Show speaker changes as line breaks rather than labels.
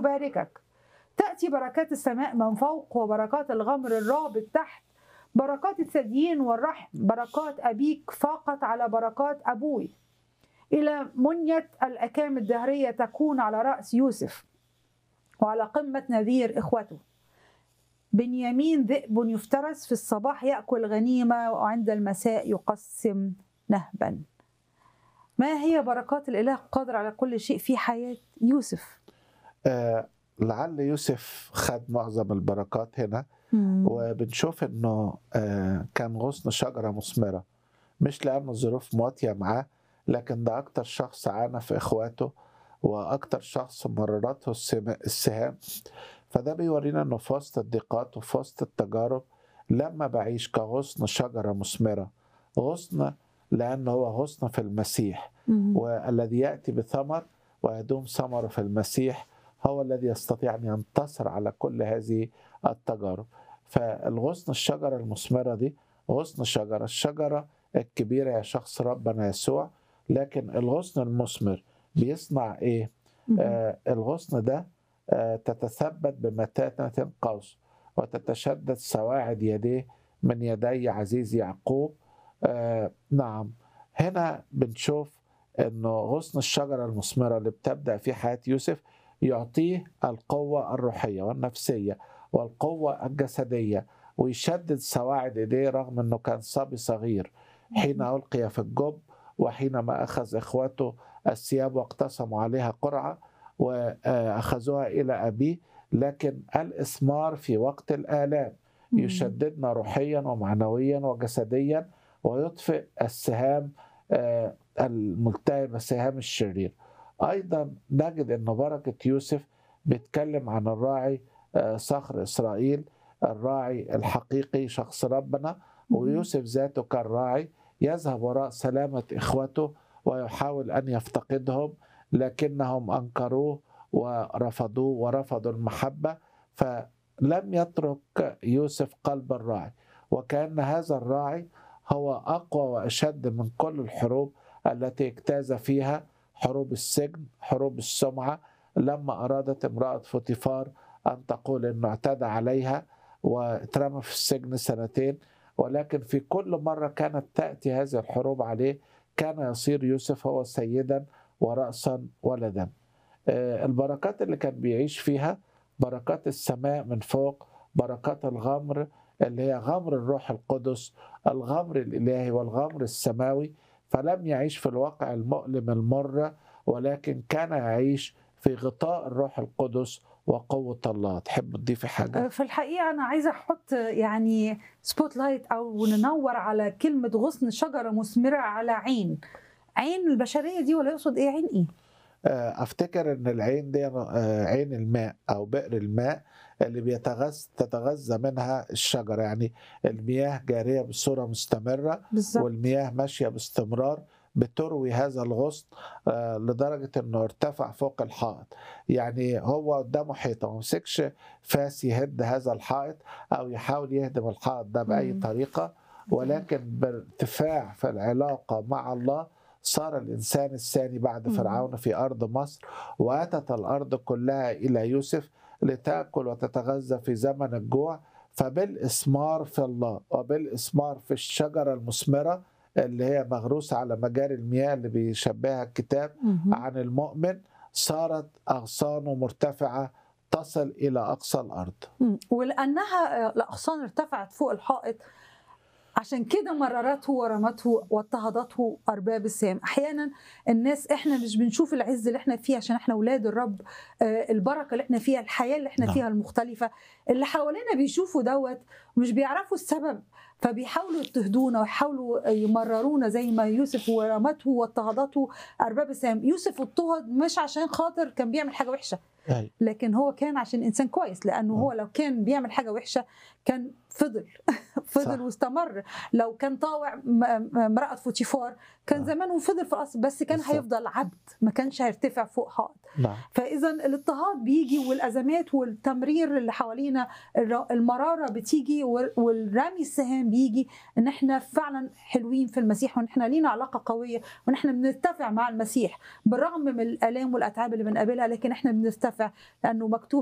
يباركك تأتي بركات السماء من فوق وبركات الغمر الرابط تحت بركات الثديين والرحم بركات أبيك فاقت على بركات أبوي إلى منية الأكام الدهرية تكون على رأس يوسف وعلى قمة نذير إخوته بنيامين ذئب يفترس في الصباح يأكل غنيمة وعند المساء يقسم نهبا ما هي بركات الإله القادر على كل شيء في حياة يوسف
آه لعل يوسف خد معظم البركات هنا وبنشوف انه آه كان غصن شجره مثمره مش لانه الظروف مواتيه معاه لكن ده اكتر شخص عانى في اخواته واكتر شخص مررته السم- السهام فده بيورينا انه في وسط الضيقات وفي وسط التجارب لما بعيش كغصن شجره مثمره غصن لانه هو غصن في المسيح والذي ياتي بثمر ويدوم ثمره في المسيح هو الذي يستطيع ان ينتصر على كل هذه التجارب فالغصن الشجره المثمره دي غصن شجره الشجره الكبيره يا شخص ربنا يسوع لكن الغصن المثمر بيصنع ايه؟ آه الغصن ده آه تتثبت بمتانة قوس وتتشدد سواعد يديه من يدي عزيز يعقوب آه نعم هنا بنشوف انه غصن الشجرة المثمرة اللي بتبدأ في حياة يوسف يعطيه القوة الروحية والنفسية والقوة الجسدية ويشدد سواعد ايديه رغم انه كان صبي صغير حين ألقي في الجب وحينما أخذ إخوته الثياب واقتسموا عليها قرعة وأخذوها إلى أبيه لكن الإثمار في وقت الآلام يشددنا روحيا ومعنويا وجسديا ويطفئ السهام آه، الملتهب السهام الشرير أيضا نجد أن بركة يوسف بيتكلم عن الراعي آه، صخر إسرائيل الراعي الحقيقي شخص ربنا ويوسف ذاته كان راعي يذهب وراء سلامة إخوته ويحاول أن يفتقدهم لكنهم أنكروه ورفضوه ورفضوا المحبة فلم يترك يوسف قلب الراعي وكأن هذا الراعي هو أقوى وأشد من كل الحروب التي اجتاز فيها حروب السجن حروب السمعة لما أرادت امرأة فوتيفار أن تقول أنه اعتدى عليها واترمى في السجن سنتين ولكن في كل مرة كانت تأتي هذه الحروب عليه كان يصير يوسف هو سيدا ورأسا ولدا آه، البركات اللي كان بيعيش فيها بركات السماء من فوق بركات الغمر اللي هي غمر الروح القدس الغمر الإلهي والغمر السماوي فلم يعيش في الواقع المؤلم المر ولكن كان يعيش في غطاء الروح القدس وقوة الله تحب تضيفي حاجة؟
في الحقيقة أنا عايزة أحط يعني سبوت لايت أو ننور على كلمة غصن شجرة مثمرة على عين عين البشرية دي ولا يقصد إيه عين إيه؟
آه، افتكر ان العين دي آه، عين الماء او بئر الماء اللي بيتغذى تتغذى منها الشجره يعني المياه جاريه بصوره مستمره
بالظبط
والمياه ماشيه باستمرار بتروي هذا الغصن آه، لدرجه انه ارتفع فوق الحائط يعني هو قدامه حيطه ما مسكش فاس يهد هذا الحائط او يحاول يهدم الحائط ده باي
مم.
طريقه ولكن بارتفاع في العلاقه مع الله صار الانسان الثاني بعد
مم.
فرعون في ارض مصر واتت الارض كلها الى يوسف لتاكل وتتغذى في زمن الجوع فبالاسمار في الله وبالاسمار في الشجره المثمره اللي هي مغروسه على مجاري المياه اللي بيشبهها الكتاب
مهم.
عن المؤمن صارت اغصانه مرتفعه تصل الى اقصى الارض
مم. ولانها الاغصان ارتفعت فوق الحائط عشان كده مررته ورمته واضطهدته ارباب السام احيانا الناس احنا مش بنشوف العز اللي احنا فيه عشان احنا اولاد الرب آه، البركه اللي احنا فيها الحياه اللي احنا
نعم.
فيها المختلفه اللي حوالينا بيشوفوا دوت ومش بيعرفوا السبب فبيحاولوا يضطهدونا ويحاولوا يمررونا زي ما يوسف ورمته واضطهدته ارباب السام يوسف اضطهد مش عشان خاطر كان بيعمل حاجه وحشه
أي.
لكن هو كان عشان انسان كويس لانه
آه.
هو لو كان بيعمل حاجه وحشه كان فضل فضل
صح.
واستمر لو كان طاوع م- م- امراه فوتيفار كان
آه.
زمانه فضل في القصر بس كان
بالظبط.
هيفضل عبد ما كانش هيرتفع فوق حائط
نعم
فاذا الاضطهاد بيجي والازمات والتمرير اللي حوالينا الر- المراره بتيجي وال- والرمي السهام بيجي ان احنا فعلا حلوين في المسيح وان احنا لينا علاقه قويه وان احنا بنرتفع مع المسيح بالرغم من الالام والاتعاب اللي بنقابلها لكن احنا بنرتفع لانه مكتوب